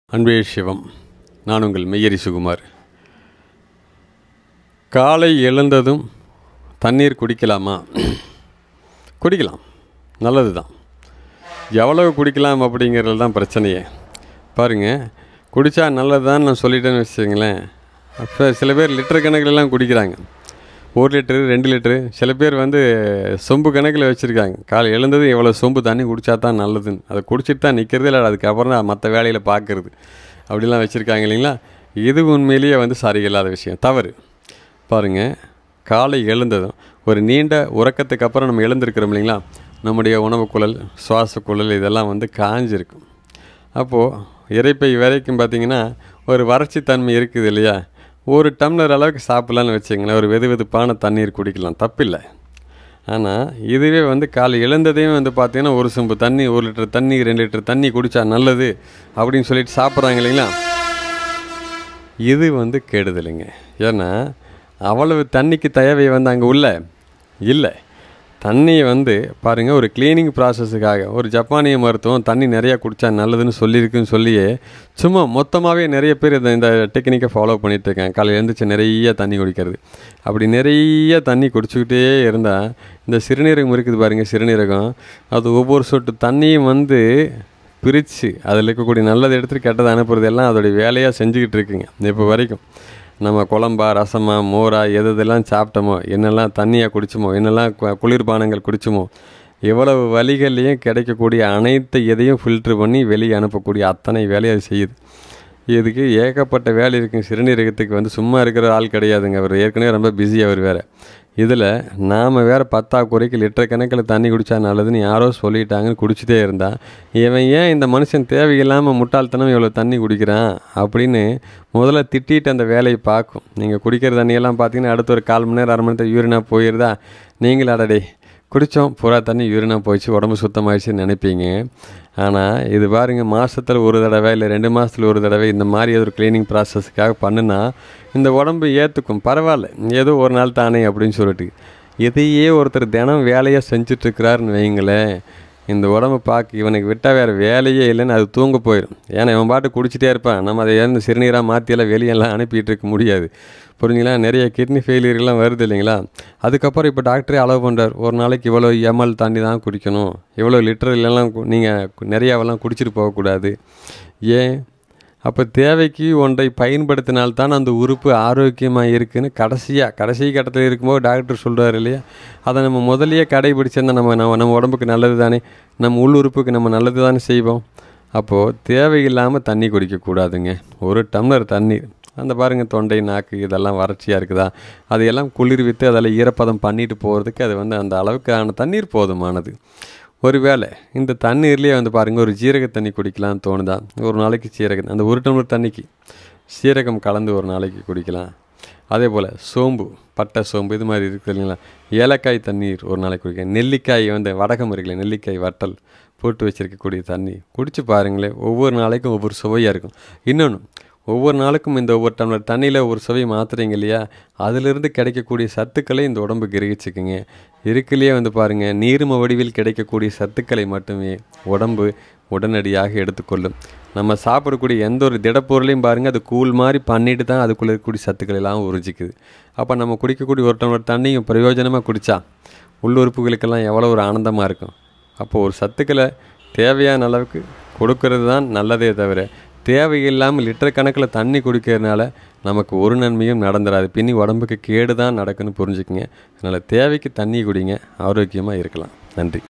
அன்பே சிவம் நான் உங்கள் மெய்யரி சுகுமார் காலை எழுந்ததும் தண்ணீர் குடிக்கலாமா குடிக்கலாம் நல்லது தான் எவ்வளவு குடிக்கலாம் அப்படிங்கிறது தான் பிரச்சனையே பாருங்கள் குடித்தா நல்லது தான் நான் சொல்லிட்டேன்னு வச்சுங்களேன் அப்போ சில பேர் லிட்டர் கணக்கிலலாம் குடிக்கிறாங்க ஒரு லிட்டரு ரெண்டு லிட்டரு சில பேர் வந்து சொம்பு கணக்கில் வச்சுருக்காங்க காலை எழுந்தது எவ்வளோ சொம்பு தண்ணி குடித்தா தான் நல்லதுன்னு அதை குடிச்சிட்டு தான் நிற்கிறது இல்லை அதுக்கப்புறம் தான் மற்ற வேலையில் பார்க்குறது அப்படிலாம் வச்சுருக்காங்க இல்லைங்களா இது உண்மையிலேயே வந்து சரியில்லாத விஷயம் தவறு பாருங்கள் காலை எழுந்ததும் ஒரு நீண்ட உறக்கத்துக்கு அப்புறம் நம்ம எழுந்திருக்கிறோம் இல்லைங்களா நம்முடைய உணவு குழல் சுவாச குழல் இதெல்லாம் வந்து காஞ்சிருக்கும் அப்போது இறைப்பை வரைக்கும் பார்த்திங்கன்னா ஒரு வறட்சி தன்மை இருக்குது இல்லையா ஒரு டம்ளர் அளவுக்கு சாப்பிட்லான்னு வச்சுங்களேன் ஒரு வெது வெதுப்பான தண்ணீர் குடிக்கலாம் தப்பில்லை ஆனால் இதுவே வந்து காலை எழுந்ததையும் வந்து பார்த்திங்கன்னா ஒரு சொம்பு தண்ணி ஒரு லிட்டர் தண்ணி ரெண்டு லிட்டர் தண்ணி குடித்தா நல்லது அப்படின்னு சொல்லிட்டு சாப்பிட்றாங்க இல்லைங்களா இது வந்து கெடுதலுங்க ஏன்னா அவ்வளவு தண்ணிக்கு தேவை வந்து அங்கே உள்ள இல்லை தண்ணியை வந்து பாருங்கள் ஒரு க்ளீனிங் ப்ராசஸுக்காக ஒரு ஜப்பானிய மருத்துவம் தண்ணி நிறையா குடித்தா நல்லதுன்னு சொல்லியிருக்குன்னு சொல்லியே சும்மா மொத்தமாகவே நிறைய பேர் இந்த இந்த டெக்னிக்கை ஃபாலோ பண்ணிகிட்டு இருக்காங்க காலையில் எழுந்திரிச்சு நிறைய தண்ணி குடிக்கிறது அப்படி நிறைய தண்ணி குடிச்சிக்கிட்டே இருந்தால் இந்த சிறுநீரகம் இருக்குது பாருங்கள் சிறுநீரகம் அது ஒவ்வொரு சொட்டு தண்ணியும் வந்து பிரித்து அதில் இருக்கக்கூடிய நல்லதை எடுத்துகிட்டு கெட்டதை அனுப்புறது எல்லாம் அதோடைய வேலையாக செஞ்சுக்கிட்டு இருக்குங்க இப்போ வரைக்கும் நம்ம குழம்பா ரசமா மோரா எது எதெல்லாம் சாப்பிட்டோமோ என்னெல்லாம் தண்ணியாக குடிச்சோமோ என்னெல்லாம் கு- குளிர்பானங்கள் குடிச்சோமோ எவ்வளவு வழிகள்லையும் கிடைக்கக்கூடிய அனைத்து எதையும் ஃபில்ட்ரு பண்ணி வெளியே அனுப்பக்கூடிய அத்தனை வேலையை அது செய்யுது இதுக்கு ஏகப்பட்ட வேலை இருக்குங்க சிறுநீரகத்துக்கு வந்து சும்மா இருக்கிற ஆள் கிடையாதுங்க அவர் ஏற்கனவே ரொம்ப பிஸி அவர் வேறு இதில் நாம் வேறு பத்தாக்குறைக்கு லிட்டர் கணக்கில் தண்ணி குடித்தா நல்லதுன்னு யாரோ சொல்லிட்டாங்கன்னு குடிச்சிட்டே இருந்தா இவன் ஏன் இந்த மனுஷன் தேவையில்லாமல் முட்டாள்தனம் இவ்வளோ தண்ணி குடிக்கிறான் அப்படின்னு முதல்ல திட்டிட்டு அந்த வேலையை பார்க்கும் நீங்கள் குடிக்கிற தண்ணியெல்லாம் பார்த்தீங்கன்னா அடுத்த ஒரு கால் மணி நேரம் அரை மணி நேரத்தில் யூரினாக போயிருதா நீங்களே அடடே குடித்தோம் பூரா தண்ணி யூரினாக போயிடுச்சு உடம்பு சுத்தமாயிடுச்சுன்னு நினைப்பீங்க ஆனால் இது பாருங்க மாதத்தில் ஒரு தடவை இல்லை ரெண்டு மாதத்தில் ஒரு தடவை இந்த மாதிரி ஒரு க்ளீனிங் ப்ராசஸ்க்காக பண்ணுனா இந்த உடம்பு ஏற்றுக்கும் பரவாயில்ல ஏதோ ஒரு நாள் தானே அப்படின்னு சொல்லிட்டு இதையே ஒருத்தர் தினம் வேலையாக செஞ்சிட்ருக்கிறாருன்னு வைங்களேன் இந்த உடம்பு பார்க்க இவனுக்கு விட்டால் வேறு வேலையே இல்லைன்னு அது தூங்க போயிடும் ஏன்னா இவன் பாட்டு குடிச்சிட்டே இருப்பான் நம்ம அதை இருந்து சிறுநீராக மாற்றியெல்லாம் வெளியெல்லாம் அனுப்பிட்டு இருக்க முடியாது புரிஞ்சுங்களா நிறைய கிட்னி ஃபெயிலியர்லாம் வருது இல்லைங்களா அதுக்கப்புறம் இப்போ டாக்டரே அலோவ் பண்ணுறார் ஒரு நாளைக்கு இவ்வளோ எம்எல் தண்ணி தான் குடிக்கணும் இவ்வளோ லிட்டர் இல்லைலாம் நீங்கள் நிறையாவெல்லாம் குடிச்சிட்டு போகக்கூடாது ஏன் அப்போ தேவைக்கு ஒன்றை பயன்படுத்தினால்தான் அந்த உறுப்பு ஆரோக்கியமாக இருக்குன்னு கடைசியாக கடைசி கட்டத்தில் இருக்கும்போது டாக்டர் சொல்கிறாரு இல்லையா அதை நம்ம முதல்லயே கடைபிடிச்சிருந்தா நம்ம நம்ம நம்ம உடம்புக்கு நல்லது தானே நம்ம உள் உறுப்புக்கு நம்ம நல்லது தானே செய்வோம் அப்போது தேவையில்லாமல் தண்ணி குடிக்கக்கூடாதுங்க ஒரு டம்ளர் தண்ணீர் அந்த பாருங்கள் தொண்டை நாக்கு இதெல்லாம் வறட்சியாக இருக்குதா அதையெல்லாம் குளிர்வித்து அதில் ஈரப்பதம் பண்ணிட்டு போகிறதுக்கு அது வந்து அந்த அளவுக்கான தண்ணீர் போதுமானது ஒருவேளை இந்த தண்ணீர்லேயே வந்து பாருங்கள் ஒரு ஜீரக தண்ணி குடிக்கலாம்னு தோணுதா ஒரு நாளைக்கு சீரகம் அந்த ஒரு டம்ளர் தண்ணிக்கு சீரகம் கலந்து ஒரு நாளைக்கு குடிக்கலாம் அதே போல் சோம்பு பட்டை சோம்பு இது மாதிரி இருக்குது இல்லைங்களா ஏலக்காய் தண்ணீர் ஒரு நாளைக்கு குடிக்கலாம் நெல்லிக்காய் வந்து வடகம் இருக்குல்ல நெல்லிக்காய் வட்டல் போட்டு வச்சிருக்கக்கூடிய தண்ணி குடிச்சு பாருங்களேன் ஒவ்வொரு நாளைக்கும் ஒவ்வொரு சுவையாக இருக்கும் இன்னொன்று ஒவ்வொரு நாளுக்கும் இந்த ஒவ்வொரு டம்ளர் தண்ணியில் ஒரு சுவை மாத்துறீங்க இல்லையா அதிலிருந்து கிடைக்கக்கூடிய சத்துக்களை இந்த உடம்பு கிரகிச்சுக்குங்க இருக்குல்லையே வந்து பாருங்கள் நீர்ம வடிவில் கிடைக்கக்கூடிய சத்துக்களை மட்டுமே உடம்பு உடனடியாக எடுத்துக்கொள்ளும் நம்ம சாப்பிடக்கூடிய எந்த ஒரு திடப்பொருளையும் பாருங்கள் அது கூழ் மாதிரி பண்ணிட்டு தான் அதுக்குள்ளே இருக்கக்கூடிய சத்துக்கள் எல்லாம் உறிஞ்சிக்குது அப்போ நம்ம குடிக்கக்கூடிய ஒரு டம்ளர் தண்ணியும் பிரயோஜனமாக குடித்தா உள்ளுறுப்புகளுக்கெல்லாம் எவ்வளோ ஒரு ஆனந்தமாக இருக்கும் அப்போது ஒரு சத்துக்களை தேவையான அளவுக்கு கொடுக்கறது தான் நல்லதே தவிர தேவையில்லாமல் லிட்டர் கணக்கில் தண்ணி குடிக்கிறதுனால நமக்கு ஒரு நன்மையும் நடந்துடாது பின்னி உடம்புக்கு கேடு தான் நடக்குன்னு புரிஞ்சுக்குங்க அதனால் தேவைக்கு தண்ணி குடிங்க ஆரோக்கியமாக இருக்கலாம் நன்றி